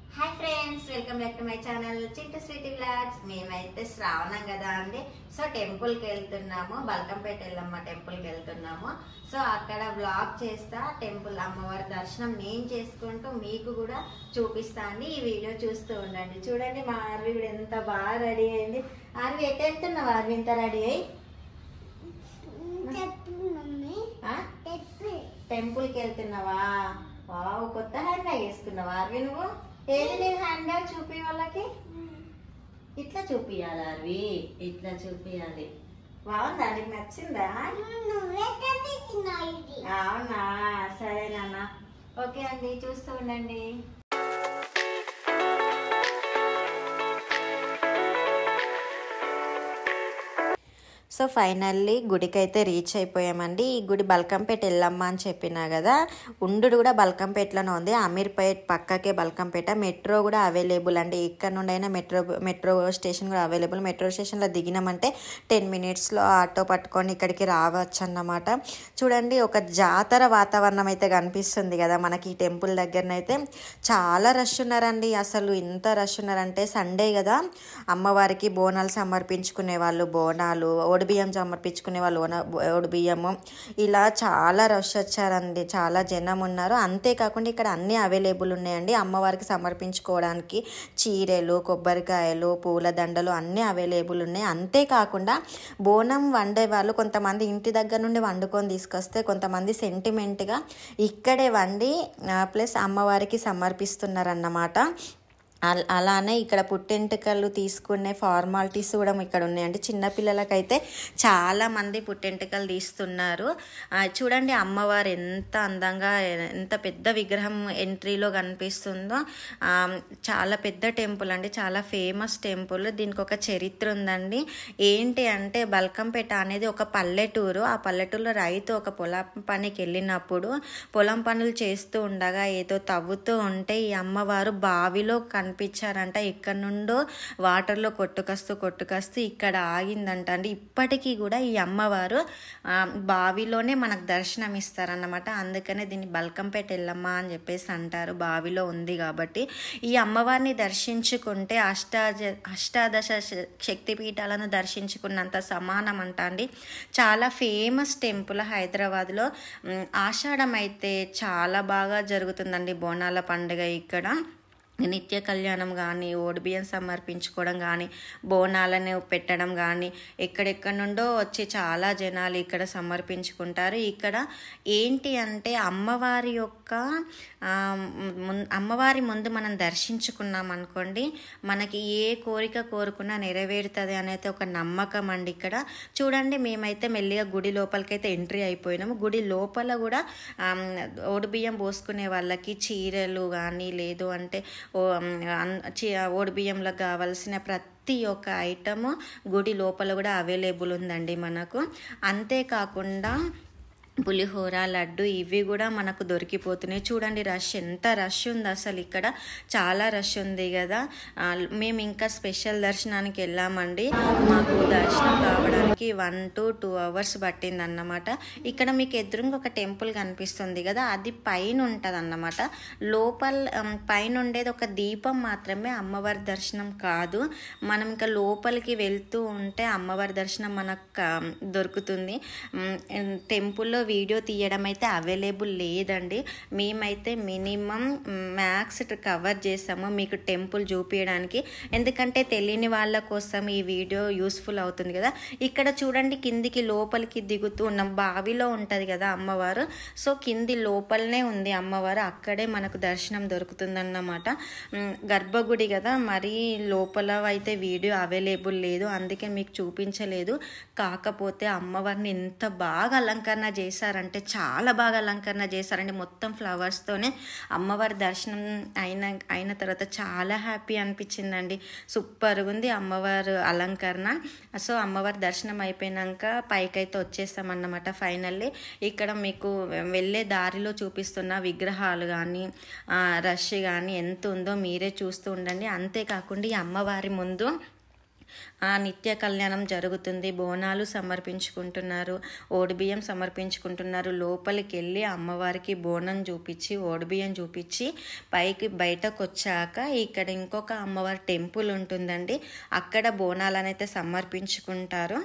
Hi friends welcome back to my channel Chintu Sweety vlogs మేమైతే శ్రావణం కదా అండి సో టెంపుల్ కి వెళ్తున్నాము బల్కంపేట వెళ్ళమ్మ టెంపుల్ కి వెళ్తున్నాము సో అక్కడ బ్లాగ్ చేస్తా టెంపుల్ అమ్మవారి దర్శనం నేను చేసుకుంటూ మీకు కూడా చూపిస్తా అండి ఈ వీడియో చూస్తూ ఉండండి చూడండి మా ఆర్వి కూడా ఎంత బాగా రెడీ అయింది ఆర్వి ఎట్ వెళ్తున్నావు ఆర్వి ఇంత రెడీ అయ్యి చెప్పు మమ్మీ ఆ? చెప్పు టెంపుల్ కి వెళ్తున్నావా వావ్ కొత్త హ్యాండ్ బ్యాగ్ వేసుకున్నావా అరవి నువ్వు ఏది నేను హ్యాండ్ బ్యాగ్ చూపి వాళ్ళకి ఇట్లా చూపియాలి అరవి ఇట్లా చూపియాలి బాగుందా నీకు నచ్చిందా నువ్వే తెప్పించినావు ఇది అవునా సరే నాన్న ఓకే అండి చూస్తూ ఉండండి సో ఫైనల్లీ గుడికైతే రీచ్ అయిపోయామండి ఈ గుడి బల్కంపేట వెళ్ళమ్మా అని చెప్పినా కదా ఉండు కూడా బల్కంపేటలోనే ఉంది అమీర్పేట్ పక్కకే బల్కంపేట మెట్రో కూడా అవైలబుల్ అండి ఇక్కడ నుండి అయినా మెట్రో మెట్రో స్టేషన్ కూడా అవైలబుల్ మెట్రో స్టేషన్లో దిగినామంటే టెన్ మినిట్స్లో ఆటో పట్టుకొని ఇక్కడికి రావచ్చు అన్నమాట చూడండి ఒక జాతర వాతావరణం అయితే కనిపిస్తుంది కదా మనకి ఈ టెంపుల్ దగ్గరనైతే చాలా రష్ ఉన్నారండి అసలు ఇంత రష్ ఉన్నారంటే సండే కదా అమ్మవారికి బోనాలు సమర్పించుకునే వాళ్ళు బోనాలు బియ్యం సమర్పించుకునే వాళ్ళు ఓన బియ్యము ఇలా చాలా రష్ వచ్చారండి చాలా జనం ఉన్నారు అంతేకాకుండా ఇక్కడ అన్నీ అవైలబుల్ ఉన్నాయండి అమ్మవారికి సమర్పించుకోవడానికి చీరలు కొబ్బరికాయలు పూల దండలు అన్నీ అవైలబుల్ ఉన్నాయి అంతేకాకుండా బోనం వండే వాళ్ళు కొంతమంది ఇంటి దగ్గర నుండి వండుకొని తీసుకొస్తే కొంతమంది సెంటిమెంట్గా ఇక్కడే వండి ప్లస్ అమ్మవారికి సమర్పిస్తున్నారన్నమాట అల్- అలానే ఇక్కడ పుట్టెంటుకలు తీసుకునే ఫార్మాలిటీస్ కూడా ఇక్కడ ఉన్నాయండి చిన్నపిల్లలకైతే చాలా మంది పుట్టెంటుకలు తీస్తున్నారు ఆ, చూడండి అమ్మవారు ఎంత అందంగా ఎంత పెద్ద విగ్రహం ఎంట్రీలో కనిపిస్తుందో ఆ, చాలా పెద్ద టెంపుల్ అండి చాలా ఫేమస్ టెంపుల్ దీనికి ఒక చరిత్ర ఉందండి ఏంటి అంటే బల్కంపేట అనేది ఒక పల్లెటూరు ఆ పల్లెటూరులో రైతు ఒక పొలం పనికి వెళ్ళినప్పుడు పొలం పనులు చేస్తూ ఉండగా ఏదో తవ్వుతూ ఉంటే ఈ అమ్మవారు బావిలో కనిపించారంట ఎక్కడి నుండో వాటర్లో కొట్టుకొస్తూ కొట్టుకొస్తూ ఇక్కడ ఆగిందంట అండి ఇప్పటికీ కూడా ఈ అమ్మవారు ఆ, బావిలోనే మనకు దర్శనం ఇస్తారన్నమాట అందుకనే దీన్ని బల్కంపేట ఎల్లమ్మ అని చెప్పేసి అంటారు బావిలో ఉంది కాబట్టి ఈ అమ్మవారిని దర్శించుకుంటే అష్టాజ అష్టాదశ శ- శక్తిపీఠాలను దర్శించుకున్నంత సమానం అంట అండి చాలా ఫేమస్ టెంపుల్ హైదరాబాద్లో ఉమ్, ఆషాఢం అయితే చాలా బాగా జరుగుతుందండి బోనాల పండుగ ఇక్కడ నిత్య కళ్యాణం కానీ ఓడిబియ్యం సమర్పించుకోవడం కానీ బోనాలను పెట్టడం కానీ ఎక్కడెక్కడ నుండో వచ్చి చాలా జనాలు ఇక్కడ సమర్పించుకుంటారు ఇక్కడ ఏంటి అంటే అమ్మవారి యొక్క ఆ, ముం- అమ్మవారి ముందు మనం దర్శించుకున్నాం అనుకోండి మనకి ఏ కోరిక కోరుకున్నా నెరవేరుతుంది అనేది ఒక నమ్మకం అండి ఇక్కడ చూడండి మేమైతే మెల్లిగా గుడి లోపలికైతే ఎంట్రీ అయిపోయినాము గుడి లోపల కూడా ఆమ్, ఓడిబియ్యం పోసుకునే వాళ్ళకి చీరలు కానీ లేదు అంటే ఓ అన్- చి- ఓడిబియ్యంలో కావాల్సిన ప్రతి ఒక్క ఐటము గుడి లోపల కూడా అవైలబుల్ ఉందండి మనకు అంతేకాకుండా పులిహోర లడ్డు ఇవి కూడా మనకు దొరికిపోతున్నాయి చూడండి రష్ ఎంత రష్ ఉంది అసలు ఇక్కడ చాలా రష్ ఉంది కదా ఆ, మేము ఇంకా స్పెషల్ దర్శనానికి వెళ్ళామండి మాకు దర్శనం కావడానికి వన్ టు టూ అవర్స్ పట్టింది అన్నమాట ఇక్కడ మీకు ఎదురుగా ఒక టెంపుల్ కనిపిస్తుంది కదా అది పైన ఉంటుంది అన్నమాట లోపల ఉమ్, పైన ఉండేది ఒక దీపం మాత్రమే అమ్మవారి దర్శనం కాదు మనం ఇంకా లోపలికి వెళ్తూ ఉంటే అమ్మవారి దర్శనం మనకు కా- దొరుకుతుంది ఉమ్, టెంపుల్లో వీడియో తీయడం అయితే అవైలబుల్ లేదండి మేమైతే మినిమం మ్యాక్స్ కవర్ చేసాము మీకు టెంపుల్ చూపించడానికి ఎందుకంటే తెలియని వాళ్ళ కోసం ఈ వీడియో యూస్ఫుల్ అవుతుంది కదా ఇక్కడ చూడండి కిందికి లోపలికి దిగుతూ ఉన్నాం బావిలో ఉంటుంది కదా అమ్మవారు సో కింది లోపలనే ఉంది అమ్మవారు అక్కడే మనకు దర్శనం దొరుకుతుందన్నమాట ఉమ్, గర్భగుడి కదా మరీ లోపల అయితే వీడియో అవైలబుల్ లేదు అందుకే మీకు చూపించలేదు కాకపోతే అమ్మవారిని ఎంత బాగా అలంకరణ చేశారంటే చాలా బాగా అలంకరణ చేశారండి మొత్తం ఫ్లవర్స్తోనే అమ్మవారి దర్శనం అయిన అయిన తర్వాత చాలా హ్యాపీ అనిపించిందండి సూపర్గా ఉంది అమ్మవారు అలంకరణ సో అమ్మవారి దర్శనం అయిపోయినాక పైకైతే వచ్చేస్తామన్నమాట ఫైనల్లీ ఇక్కడ మీకు వెళ్ళే దారిలో చూపిస్తున్న విగ్రహాలు కానీ రష్ కానీ ఎంత ఉందో మీరే చూస్తూ ఉండండి అంతేకాకుండా ఈ అమ్మవారి ముందు ఆ నిత్య కళ్యాణం జరుగుతుంది బోనాలు సమర్పించుకుంటున్నారు ఓడిబియ్యం సమర్పించుకుంటున్నారు లోపలికి వెళ్ళి అమ్మవారికి బోనం చూపించి ఓడిబియ్యం చూపించి పైకి బయటకు వచ్చాక ఇక్కడ ఇంకొక అమ్మవారి టెంపుల్ ఉంటుందండి అక్కడ బోనాలను అయితే సమర్పించుకుంటారు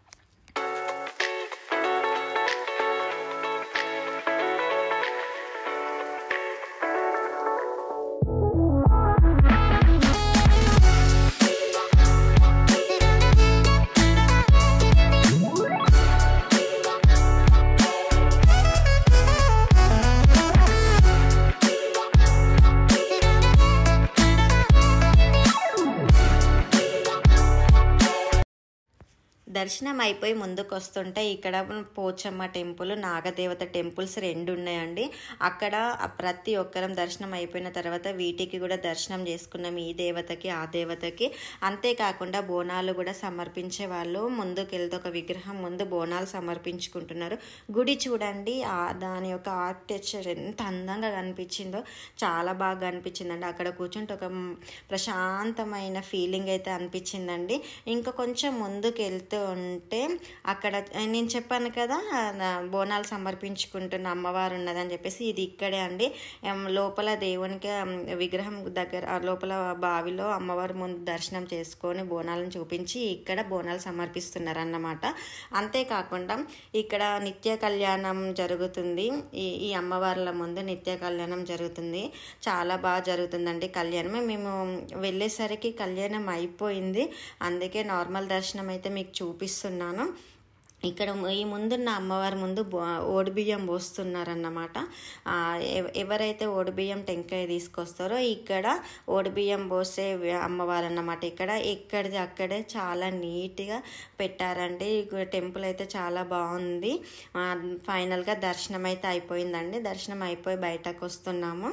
దర్శనం అయిపోయి ముందుకు వస్తుంటే ఇక్కడ పోచమ్మ టెంపుల్ నాగదేవత టెంపుల్స్ రెండు ఉన్నాయండి అక్కడ ప్రతి ఒక్కరం దర్శనం అయిపోయిన తర్వాత వీటికి కూడా దర్శనం చేసుకున్నాం ఈ దేవతకి ఆ దేవతకి అంతేకాకుండా బోనాలు కూడా సమర్పించే వాళ్ళు ముందుకు వెళ్తే ఒక విగ్రహం ముందు బోనాలు సమర్పించుకుంటున్నారు గుడి చూడండి ఆ దాని యొక్క ఆర్కిటెక్చర్ ఎంత అందంగా కనిపించిందో చాలా బాగా అనిపించిందండి అక్కడ కూర్చుంటే ఒక ప్రశాంతమైన ఫీలింగ్ అయితే అనిపించిందండి ఇంకా కొంచెం ముందుకు వెళ్తూ ఉంటే అక్కడ నేను చెప్పాను కదా నా బోనాలు సమర్పించుకుంటున్న అమ్మవారు ఉన్నదని చెప్పేసి ఇది ఇక్కడే అండి ఎం, లోపల దేవునికి ఎం, విగ్రహం దగ్గర ఆ లోపల బావిలో అమ్మవారి ముందు దర్శనం చేసుకొని బోనాలను చూపించి ఇక్కడ బోనాలు సమర్పిస్తున్నారు అన్నమాట అంతేకాకుండా ఇక్కడ నిత్య కళ్యాణం జరుగుతుంది ఈ ఈ అమ్మవార్ల ముందు నిత్య కళ్యాణం జరుగుతుంది చాలా బాగా జరుగుతుందండి కళ్యాణం మేము వెళ్ళేసరికి కళ్యాణం అయిపోయింది అందుకే నార్మల్ దర్శనం అయితే మీకు చూపిస్తున్నాను ఇక్కడ ఈ ముందున్న అమ్మవారి ముందు బో- ఓడిబియ్యం పోస్తున్నారన్నమాట ఆ, ఎవ- ఎవరైతే ఓడిబియ్యం టెంకాయ తీసుకొస్తారో ఇక్కడ ఓడిబియ్యం పోసే వ- అమ్మవారు అన్నమాట ఇక్కడ ఎక్కడిది అక్కడే చాలా నీట్గా పెట్టారండి ఈ టెంపుల్ అయితే చాలా బాగుంది ఆ, ఫైనల్గా దర్శనం అయితే అయిపోయిందండి దర్శనం అయిపోయి బయటకు వస్తున్నాము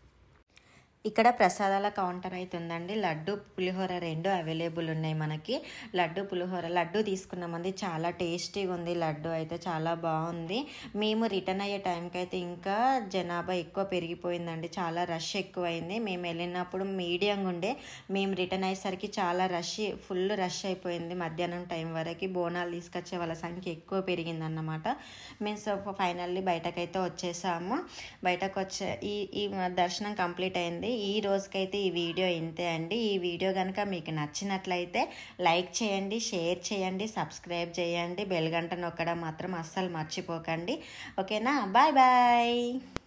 ఇక్కడ ప్రసాదాల కౌంటర్ అయితే ఉందండి లడ్డు పులిహోర రెండు అవైలబుల్ ఉన్నాయి మనకి లడ్డు పులిహోర లడ్డు తీసుకున్నామంది చాలా టేస్టీగా ఉంది లడ్డు అయితే చాలా బాగుంది మేము రిటర్న్ అయ్యే టైంకి అయితే ఇంకా జనాభా ఎక్కువ పెరిగిపోయిందండి చాలా రష్ ఎక్కువైంది మేము వెళ్ళినప్పుడు మీడియంగా ఉండే మేము రిటర్న్ అయ్యేసరికి చాలా రష్ ఫుల్ రష్ అయిపోయింది మధ్యాహ్నం టైం వరకు బోనాలు తీసుకొచ్చే వాళ్ళ సంఖ్య ఎక్కువ పెరిగిందన్నమాట మేము సో ఫైనల్లీ బయటకైతే వచ్చేసాము బయటకు వచ్చే ఈ ఈ దర్శనం కంప్లీట్ అయింది ఈ రోజుకైతే ఈ వీడియో ఇంతే అండి ఈ వీడియో కనుక మీకు నచ్చినట్లయితే లైక్ చేయండి షేర్ చేయండి సబ్స్క్రైబ్ చేయండి బెల్ గంట నొక్కడం మాత్రం అస్సలు మర్చిపోకండి ఓకేనా బాయ్ బాయ్